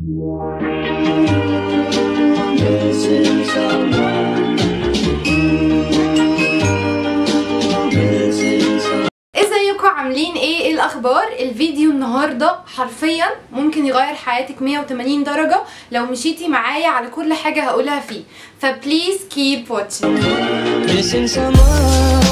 ازيكم عاملين ايه ايه الاخبار الفيديو النهارده حرفيا ممكن يغير حياتك 180 درجه لو مشيتي معايا على كل حاجه هقولها فيه فبليز كيب واتشنج Missing someone.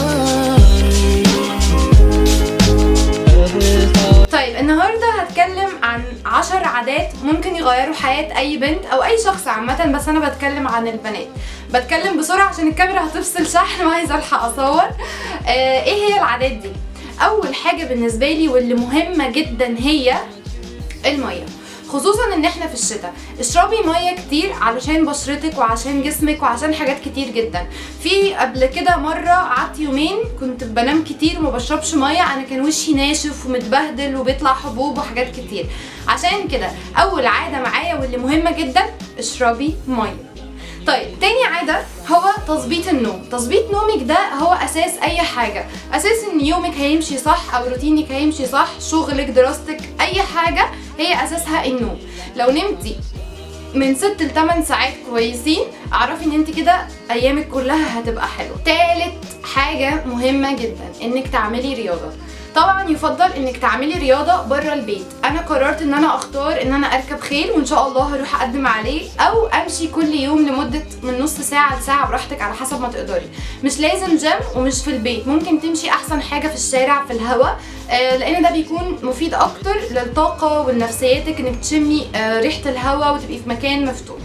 Every thought طيب النهارده هتكلم عن 10 عادات ممكن يغيروا حياه اي بنت او اي شخص عامه بس انا بتكلم عن البنات بتكلم بسرعه عشان الكاميرا هتفصل شحن وعايزه الحق اصور آه ايه هي العادات دي اول حاجه بالنسبه لي واللي مهمه جدا هي الميه خصوصا ان احنا في الشتاء اشربي ميه كتير علشان بشرتك وعشان جسمك وعشان حاجات كتير جدا في قبل كده مره قعدت يومين كنت بنام كتير وما بشربش ميه انا كان وشي ناشف ومتبهدل وبيطلع حبوب وحاجات كتير عشان كده اول عاده معايا واللي مهمه جدا اشربي ميه طيب تاني عادة هو تظبيط النوم تظبيط نومك ده هو أساس أي حاجة أساس إن يومك هيمشي صح أو روتينك هيمشي صح شغلك دراستك أي حاجة هي أساسها النوم لو نمتي من 6 ل 8 ساعات كويسين اعرفي ان انت كده ايامك كلها هتبقى حلوه تالت حاجه مهمه جدا انك تعملي رياضه طبعا يفضل انك تعملي رياضه بره البيت انا قررت ان انا اختار ان انا اركب خيل وان شاء الله هروح اقدم عليه او امشي كل يوم لمده من نص ساعه لساعه براحتك على حسب ما تقدري مش لازم جيم ومش في البيت ممكن تمشي احسن حاجه في الشارع في الهواء آه، لان ده بيكون مفيد اكتر للطاقه ولنفسيتك انك تشمي آه، ريحه الهواء وتبقي في مكان مفتوح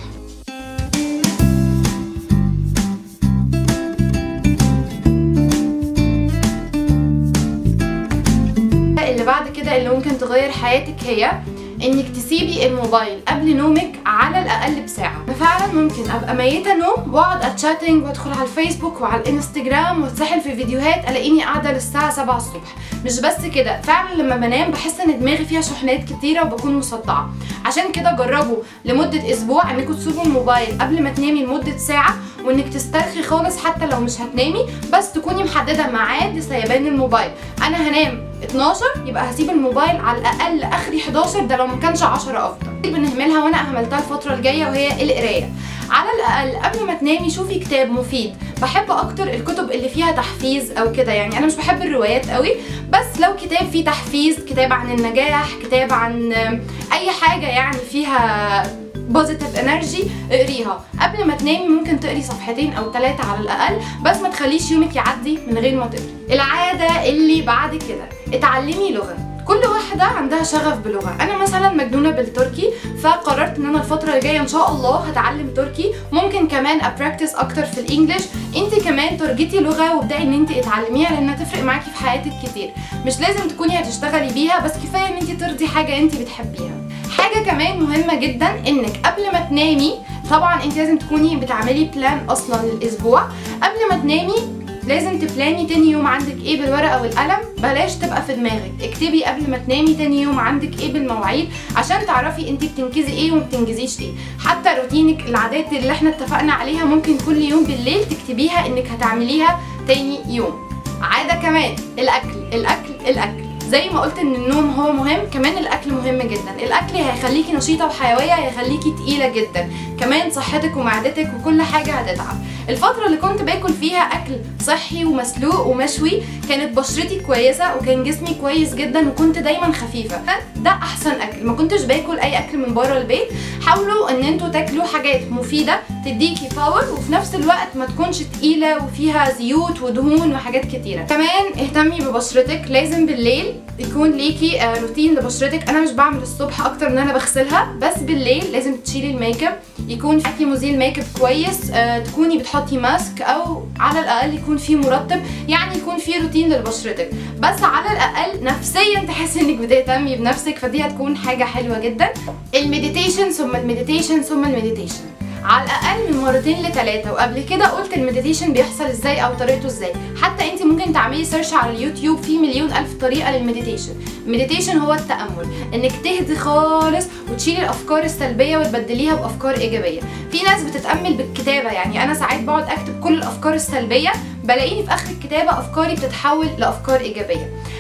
اللي بعد كده اللي ممكن تغير حياتك هي انك تسيبي الموبايل قبل نومك على الاقل بساعه أنا فعلا ممكن ابقى ميته نوم واقعد اتشاتنج وادخل على الفيسبوك وعلى الانستجرام واتسحل في فيديوهات الاقيني قاعده للساعه 7 الصبح مش بس كده فعلا لما بنام بحس ان دماغي فيها شحنات كتيره وبكون مصدعه عشان كده جربوا لمده اسبوع انكم تسيبوا الموبايل قبل ما تنامي لمده ساعه وانك تسترخي خالص حتى لو مش هتنامي بس تكوني محدده ميعاد لسيبان الموبايل انا هنام 12 يبقى هسيب الموبايل على الاقل اخري 11 ده لو ما كانش 10 افضل دي بنهملها وانا اهملتها الفتره الجايه وهي القرايه على الاقل قبل ما تنامي شوفي كتاب مفيد بحب اكتر الكتب اللي فيها تحفيز او كده يعني انا مش بحب الروايات قوي بس لو كتاب فيه تحفيز كتاب عن النجاح كتاب عن اي حاجه يعني فيها بوزيتيف انرجي اقريها قبل ما تنامي ممكن تقري صفحتين او ثلاثه على الاقل بس ما تخليش يومك يعدي من غير ما تقري العاده اللي بعد كده اتعلمي لغه كل واحده عندها شغف بلغه انا مثلا مجنونه بالتركي فقررت ان انا الفتره الجايه ان شاء الله هتعلم تركي ممكن كمان ابراكتس اكتر في الانجليش انت كمان ترجتي لغه وابداي ان انت اتعلميها لانها تفرق معاكي في حياتك كتير مش لازم تكوني هتشتغلي بيها بس كفايه ان انت ترضي حاجه انت بتحبيها حاجه كمان مهمه جدا انك قبل ما تنامي طبعا انت لازم تكوني بتعملي بلان اصلا للاسبوع قبل ما تنامي لازم تبلاني تاني يوم عندك ايه بالورقه والقلم بلاش تبقى في دماغك اكتبي قبل ما تنامي تاني يوم عندك ايه بالمواعيد عشان تعرفي انت بتنجزي ايه وما بتنجزيش ايه حتى روتينك العادات اللي احنا اتفقنا عليها ممكن كل يوم بالليل تكتبيها انك هتعمليها تاني يوم عاده كمان الاكل الاكل الاكل زي ما قلت ان النوم هو مهم كمان الاكل مهم جدا الاكل هيخليكي نشيطه وحيويه هيخليكي تقيله جدا كمان صحتك ومعدتك وكل حاجه هتتعب الفتره اللي كنت باكل فيها اكل صحي ومسلوق ومشوي كانت بشرتي كويسه وكان جسمي كويس جدا وكنت دايما خفيفه ده احسن اكل ما كنتش باكل اي اكل من بره البيت حاولوا ان انتوا تاكلوا حاجات مفيده تديكي باور وفي نفس الوقت ما تكونش تقيله وفيها زيوت ودهون وحاجات كتيره كمان اهتمي ببشرتك لازم بالليل يكون ليكي آه، روتين لبشرتك انا مش بعمل الصبح اكتر من انا بغسلها بس بالليل لازم تشيلي الميك اب يكون في مزيل ميك اب كويس آه، تكوني بتحطي ماسك او على الاقل يكون في مرطب يعني يكون في روتين لبشرتك بس على الاقل نفسيا تحسي انك بتهتمي بنفسك فدي هتكون حاجه حلوه جدا المديتيشن ثم المديتيشن ثم المديتيشن على الاقل من مرتين لثلاثه وقبل كده قلت المديتيشن بيحصل ازاي او طريقته ازاي حتى انت ممكن تعملي سيرش على اليوتيوب في مليون الف طريقه للمديتيشن المديتيشن هو التامل انك تهدي خالص وتشيلي الافكار السلبيه وتبدليها بافكار ايجابيه في ناس بتتامل بالكتابه يعني انا ساعات بقعد اكتب كل الافكار السلبيه بلاقيني في اخر الكتابه افكاري بتتحول لافكار ايجابيه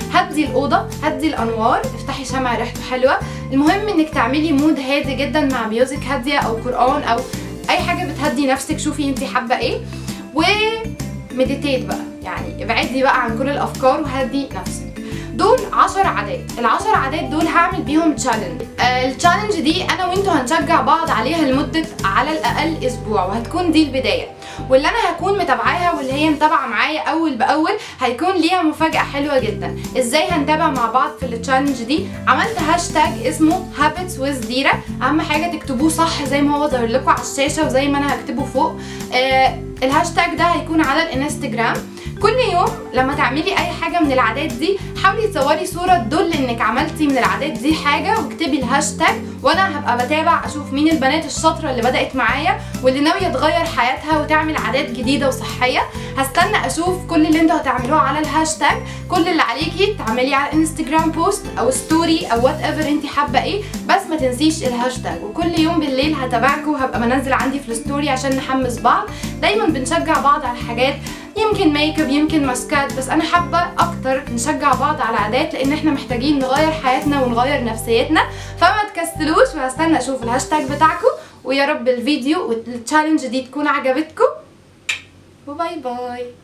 هدي الاوضه هدي الانوار افتحي شمع ريحته حلوه المهم انك تعملي مود هادي جدا مع ميوزك هاديه او قران او اي حاجه بتهدي نفسك شوفي انت حابه ايه و مديتيت بقى يعني ابعدي بقى عن كل الافكار وهدي نفسك دول 10 عادات العشر عادات دول هعمل بيهم تشالنج آه التشالنج دي انا وانتوا هنشجع بعض عليها لمده على الاقل اسبوع وهتكون دي البدايه واللي انا هكون متابعاها واللي هي متابعه معايا اول باول هيكون ليها مفاجاه حلوه جدا ازاي هنتابع مع بعض في التشالنج دي عملت هاشتاج اسمه habits with ديرا اهم حاجه تكتبوه صح زي ما هو ظاهر لكم على الشاشه وزي ما انا هكتبه فوق آه الهاشتاج ده هيكون على الانستجرام كل يوم لما تعملي اي حاجه من العادات دي حاولي تصوري صوره تدل انك عملتي من العادات دي حاجه واكتبي الهاشتاج وانا هبقى بتابع اشوف مين البنات الشاطره اللي بدات معايا واللي ناويه تغير حياتها وتعمل عادات جديده وصحيه هستنى اشوف كل اللي انتوا هتعملوه على الهاشتاج كل اللي عليكي تعملي على انستجرام بوست او ستوري او وات ايفر انت حابه ايه بس ما تنسيش الهاشتاج وكل يوم بالليل هتابعكم وهبقى بنزل عندي في الستوري عشان نحمس بعض دايما بنشجع بعض على حاجات يمكن ميك اب يمكن ماسكات بس انا حابه اكتر نشجع بعض على عادات لان احنا محتاجين نغير حياتنا ونغير نفسيتنا فما تكسلوش وهستنى اشوف الهاشتاج بتاعكم ويا رب الفيديو والتشالنج دي تكون عجبتكم وباي باي